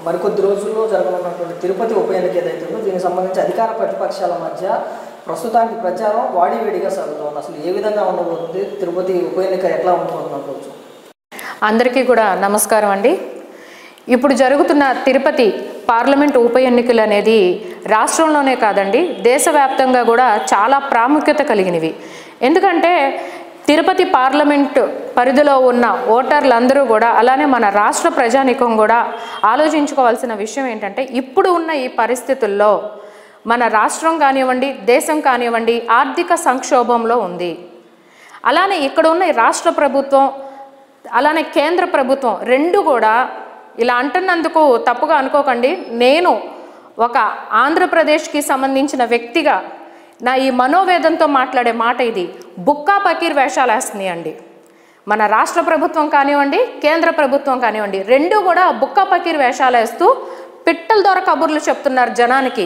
మరికొద్ది రోజుల్లో జరగనున్నటువంటి తిరుపతి ఉప ఎన్నిక ఏదైతే ఉందో దీనికి సంబంధించి అధికార ప్రతిపక్షాల మధ్య ప్రస్తుతానికి ప్రచారం వాడివేడిగా సాగుతోంది అసలు ఏ విధంగా ఉండబోతుంది తిరుపతి ఉప ఎన్నిక ఎట్లా ఉండబోతుంది అనుకోవచ్చు అందరికీ కూడా నమస్కారం అండి ఇప్పుడు జరుగుతున్న తిరుపతి పార్లమెంట్ ఉప ఎన్నికలు అనేది రాష్ట్రంలోనే కాదండి దేశవ్యాప్తంగా కూడా చాలా ప్రాముఖ్యత కలిగినవి ఎందుకంటే తిరుపతి పార్లమెంట్ పరిధిలో ఉన్న ఓటర్లందరూ కూడా అలానే మన రాష్ట్ర ప్రజానికం కూడా ఆలోచించుకోవాల్సిన విషయం ఏంటంటే ఇప్పుడు ఉన్న ఈ పరిస్థితుల్లో మన రాష్ట్రం కానివ్వండి దేశం కానివ్వండి ఆర్థిక సంక్షోభంలో ఉంది అలానే ఇక్కడ ఉన్న ఈ రాష్ట్ర ప్రభుత్వం అలానే కేంద్ర ప్రభుత్వం రెండు కూడా ఇలా అంటున్నందుకు తప్పుగా అనుకోకండి నేను ఒక ఆంధ్రప్రదేశ్కి సంబంధించిన వ్యక్తిగా నా ఈ మనోవేదంతో మాట్లాడే మాట ఇది బుక్కా పకీర్ వేషాలు వేస్తుంది అండి మన రాష్ట్ర ప్రభుత్వం కానివ్వండి కేంద్ర ప్రభుత్వం కానివ్వండి రెండు కూడా బుక్కా పకీర్ వేషాలు వేస్తూ పిట్టల ద్వారా కబుర్లు చెప్తున్నారు జనానికి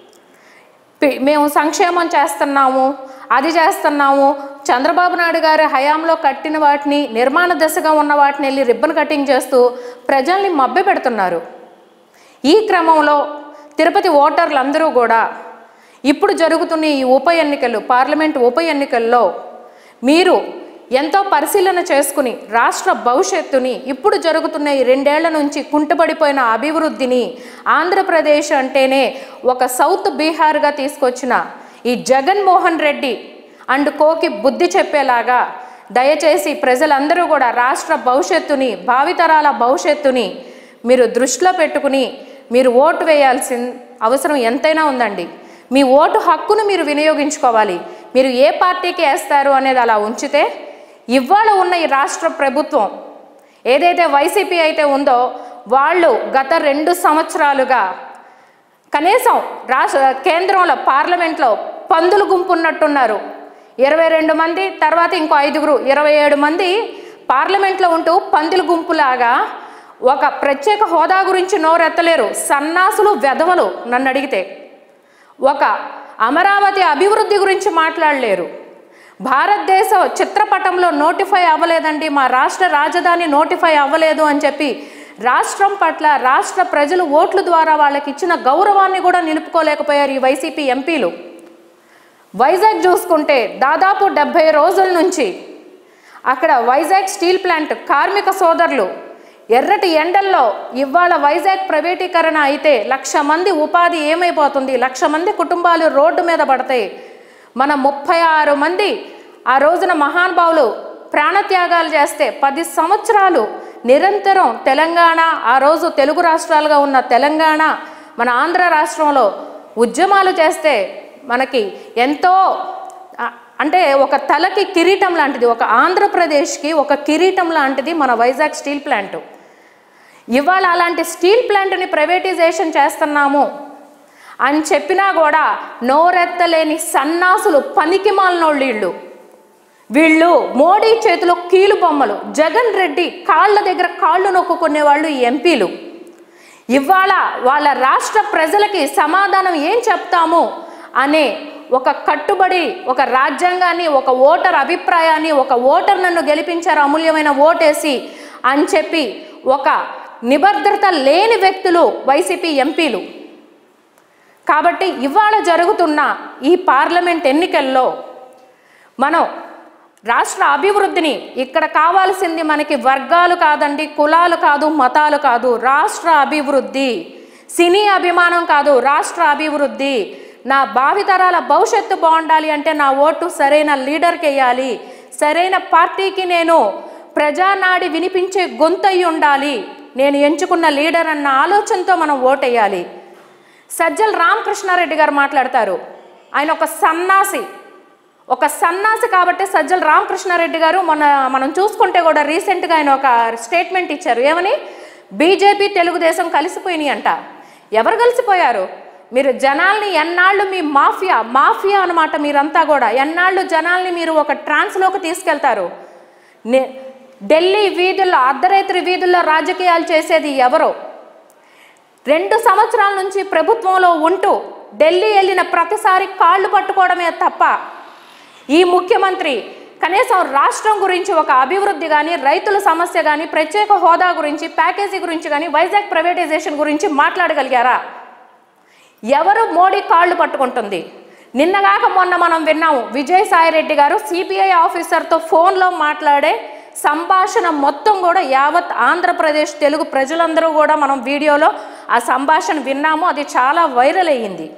పి- మేము సంక్షేమం చేస్తున్నాము అది చేస్తున్నాము చంద్రబాబు నాయుడు గారి హయాంలో కట్టిన వాటిని నిర్మాణ దశగా ఉన్న వాటిని వెళ్ళి రిబ్బన్ కటింగ్ చేస్తూ ప్రజల్ని మభ్య పెడుతున్నారు ఈ క్రమంలో తిరుపతి ఓటర్లందరూ కూడా ఇప్పుడు జరుగుతున్న ఈ ఉప ఎన్నికలు పార్లమెంట్ ఉప ఎన్నికల్లో మీరు ఎంతో పరిశీలన చేసుకుని రాష్ట్ర భవిష్యత్తుని ఇప్పుడు జరుగుతున్న ఈ రెండేళ్ల నుంచి కుంటుపడిపోయిన అభివృద్ధిని ఆంధ్రప్రదేశ్ అంటేనే ఒక సౌత్ బీహార్గా తీసుకొచ్చిన ఈ జగన్మోహన్ రెడ్డి అండ్ కోకి బుద్ధి చెప్పేలాగా దయచేసి ప్రజలందరూ కూడా రాష్ట్ర భవిష్యత్తుని భావితరాల భవిష్యత్తుని మీరు దృష్టిలో పెట్టుకుని మీరు ఓటు వేయాల్సిన అవసరం ఎంతైనా ఉందండి మీ ఓటు హక్కును మీరు వినియోగించుకోవాలి మీరు ఏ పార్టీకి వేస్తారు అనేది అలా ఉంచితే ఇవాళ ఉన్న ఈ రాష్ట్ర ప్రభుత్వం ఏదైతే వైసీపీ అయితే ఉందో వాళ్ళు గత రెండు సంవత్సరాలుగా కనీసం రాష్ట్ర కేంద్రంలో పార్లమెంట్లో పందులు గుంపు ఉన్నట్టున్నారు ఇరవై రెండు మంది తర్వాత ఇంకో ఐదుగురు ఇరవై ఏడు మంది పార్లమెంట్లో ఉంటూ పందుల గుంపులాగా ఒక ప్రత్యేక హోదా గురించి నోరెత్తలేరు సన్నాసులు వెధవలు నన్ను అడిగితే ఒక అమరావతి అభివృద్ధి గురించి మాట్లాడలేరు భారతదేశ చిత్రపటంలో నోటిఫై అవ్వలేదండి మా రాష్ట్ర రాజధాని నోటిఫై అవ్వలేదు అని చెప్పి రాష్ట్రం పట్ల రాష్ట్ర ప్రజలు ఓట్ల ద్వారా వాళ్ళకి ఇచ్చిన గౌరవాన్ని కూడా నిలుపుకోలేకపోయారు ఈ వైసీపీ ఎంపీలు వైజాగ్ చూసుకుంటే దాదాపు డెబ్భై రోజుల నుంచి అక్కడ వైజాగ్ స్టీల్ ప్లాంట్ కార్మిక సోదరులు ఎర్రటి ఎండల్లో ఇవాళ వైజాగ్ ప్రైవేటీకరణ అయితే లక్ష మంది ఉపాధి ఏమైపోతుంది లక్ష మంది కుటుంబాలు రోడ్డు మీద పడతాయి మన ముప్పై ఆరు మంది ఆ రోజున మహానుభావులు ప్రాణత్యాగాలు చేస్తే పది సంవత్సరాలు నిరంతరం తెలంగాణ ఆ రోజు తెలుగు రాష్ట్రాలుగా ఉన్న తెలంగాణ మన ఆంధ్ర రాష్ట్రంలో ఉద్యమాలు చేస్తే మనకి ఎంతో ఆ, అంటే ఒక తలకి కిరీటం లాంటిది ఒక ఆంధ్రప్రదేశ్కి ఒక కిరీటం లాంటిది మన వైజాగ్ స్టీల్ ప్లాంట్ ఇవాళ అలాంటి స్టీల్ ప్లాంట్ని ప్రైవేటైజేషన్ చేస్తున్నాము అని చెప్పినా కూడా నోరెత్తలేని సన్నాసులు పనికి మాలినోళ్ళు వీళ్ళు వీళ్ళు మోడీ చేతిలో కీలు బొమ్మలు జగన్ రెడ్డి కాళ్ళ దగ్గర కాళ్ళు నొక్కుకునే వాళ్ళు ఈ ఎంపీలు ఇవాళ వాళ్ళ రాష్ట్ర ప్రజలకి సమాధానం ఏం చెప్తాము అనే ఒక కట్టుబడి ఒక రాజ్యాంగాన్ని ఒక ఓటర్ అభిప్రాయాన్ని ఒక ఓటర్ నన్ను గెలిపించారు అమూల్యమైన ఓటేసి అని చెప్పి ఒక నిబద్ధత లేని వ్యక్తులు వైసీపీ ఎంపీలు కాబట్టి ఇవాళ జరుగుతున్న ఈ పార్లమెంట్ ఎన్నికల్లో మనం రాష్ట్ర అభివృద్ధిని ఇక్కడ కావాల్సింది మనకి వర్గాలు కాదండి కులాలు కాదు మతాలు కాదు రాష్ట్ర అభివృద్ధి సినీ అభిమానం కాదు రాష్ట్ర అభివృద్ధి నా భావితరాల భవిష్యత్తు బాగుండాలి అంటే నా ఓటు సరైన లీడర్కి వేయాలి సరైన పార్టీకి నేను ప్రజానాడి వినిపించే గొంతయి ఉండాలి నేను ఎంచుకున్న లీడర్ అన్న ఆలోచనతో మనం ఓటేయాలి సజ్జల రామకృష్ణారెడ్డి గారు మాట్లాడతారు ఆయన ఒక సన్నాసి ఒక సన్నాసి కాబట్టి సజ్జల రామకృష్ణారెడ్డి గారు మొన్న మనం చూసుకుంటే కూడా రీసెంట్గా ఆయన ఒక స్టేట్మెంట్ ఇచ్చారు ఏమని బీజేపీ తెలుగుదేశం కలిసిపోయినాయి అంట ఎవరు కలిసిపోయారు మీరు జనాల్ని ఎన్నాళ్ళు మీ మాఫియా మాఫియా అన్నమాట మీరంతా కూడా ఎన్నాళ్ళు జనాల్ని మీరు ఒక ట్రాన్స్లోకి తీసుకెళ్తారు నే- ఢిల్లీ వీధుల్లో అర్ధరాత్రి వీధుల్లో రాజకీయాలు చేసేది ఎవరో రెండు సంవత్సరాల నుంచి ప్రభుత్వంలో ఉంటూ ఢిల్లీ వెళ్ళిన ప్రతిసారి కాళ్ళు పట్టుకోవడమే తప్ప ఈ ముఖ్యమంత్రి కనీసం రాష్ట్రం గురించి ఒక అభివృద్ధి కానీ రైతుల సమస్య కానీ ప్రత్యేక హోదా గురించి ప్యాకేజీ గురించి కానీ వైజాగ్ ప్రైవేటైజేషన్ గురించి మాట్లాడగలిగారా ఎవరు మోడీ కాళ్ళు పట్టుకుంటుంది నిన్నగాక మొన్న మనం విన్నాము విజయసాయిరెడ్డి గారు సిబిఐ ఆఫీసర్తో ఫోన్లో మాట్లాడే సంభాషణ మొత్తం కూడా యావత్ ఆంధ్రప్రదేశ్ తెలుగు ప్రజలందరూ కూడా మనం వీడియోలో ఆ సంభాషణ విన్నాము అది చాలా వైరల్ అయ్యింది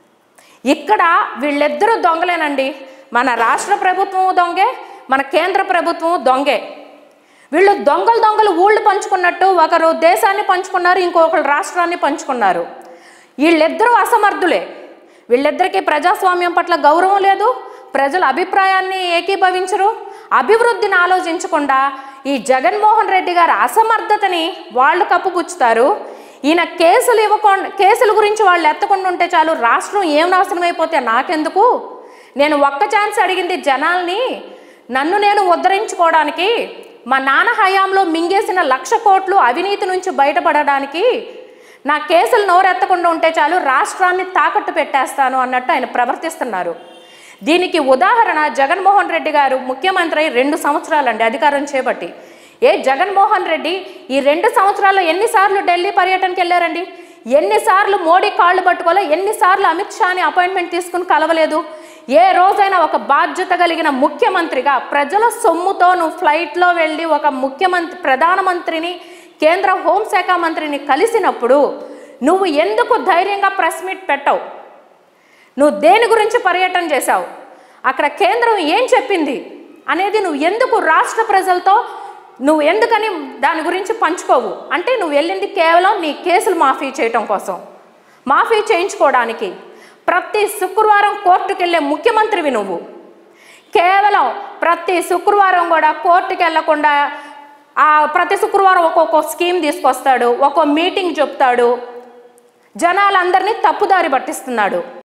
ఇక్కడ వీళ్ళిద్దరూ దొంగలేనండి మన రాష్ట్ర ప్రభుత్వం దొంగే మన కేంద్ర ప్రభుత్వం దొంగే వీళ్ళు దొంగలు దొంగలు ఊళ్ళు పంచుకున్నట్టు ఒకరు దేశాన్ని పంచుకున్నారు ఇంకొకరు రాష్ట్రాన్ని పంచుకున్నారు వీళ్ళిద్దరూ అసమర్థులే వీళ్ళిద్దరికీ ప్రజాస్వామ్యం పట్ల గౌరవం లేదు ప్రజల అభిప్రాయాన్ని ఏకీభవించరు అభివృద్ధిని ఆలోచించకుండా ఈ జగన్మోహన్ రెడ్డి గారి అసమర్థతని వాళ్ళు కప్పుపుచ్చుతారు ఈయన కేసులు ఇవ్వకుండా కేసుల గురించి వాళ్ళు ఎత్తకుండా ఉంటే చాలు రాష్ట్రం ఏం నాశనం అయిపోతే నాకెందుకు నేను ఒక్క ఛాన్స్ అడిగింది జనాల్ని నన్ను నేను ఉద్ధరించుకోవడానికి మా నాన్న హయాంలో మింగేసిన లక్ష కోట్లు అవినీతి నుంచి బయటపడడానికి నా కేసులు నోరెత్తకుండా ఉంటే చాలు రాష్ట్రాన్ని తాకట్టు పెట్టేస్తాను అన్నట్టు ఆయన ప్రవర్తిస్తున్నారు దీనికి ఉదాహరణ జగన్మోహన్ రెడ్డి గారు ముఖ్యమంత్రి అయి రెండు సంవత్సరాలండి అధికారం చేపట్టి ఏ జగన్మోహన్ రెడ్డి ఈ రెండు సంవత్సరాల్లో ఎన్నిసార్లు ఢిల్లీ పర్యటనకి వెళ్ళారండి ఎన్నిసార్లు మోడీ కాళ్ళు పట్టుకోలే ఎన్నిసార్లు అమిత్ షాని అపాయింట్మెంట్ తీసుకుని కలవలేదు ఏ రోజైనా ఒక బాధ్యత కలిగిన ముఖ్యమంత్రిగా ప్రజల సొమ్ముతో నువ్వు ఫ్లైట్లో వెళ్ళి ఒక ముఖ్యమంత్రి ప్రధానమంత్రిని కేంద్ర హోంశాఖ మంత్రిని కలిసినప్పుడు నువ్వు ఎందుకు ధైర్యంగా ప్రెస్ మీట్ పెట్టవు నువ్వు దేని గురించి పర్యటన చేశావు అక్కడ కేంద్రం ఏం చెప్పింది అనేది నువ్వు ఎందుకు రాష్ట్ర ప్రజలతో నువ్వు ఎందుకని దాని గురించి పంచుకోవు అంటే నువ్వు వెళ్ళింది కేవలం నీ కేసులు మాఫీ చేయటం కోసం మాఫీ చేయించుకోవడానికి ప్రతి శుక్రవారం కోర్టుకు వెళ్ళే ముఖ్యమంత్రివి నువ్వు కేవలం ప్రతి శుక్రవారం కూడా కోర్టుకి వెళ్లకుండా ఆ ప్రతి శుక్రవారం ఒక్కొక్క స్కీమ్ తీసుకొస్తాడు ఒక్కో మీటింగ్ చెప్తాడు జనాలందరినీ తప్పుదారి పట్టిస్తున్నాడు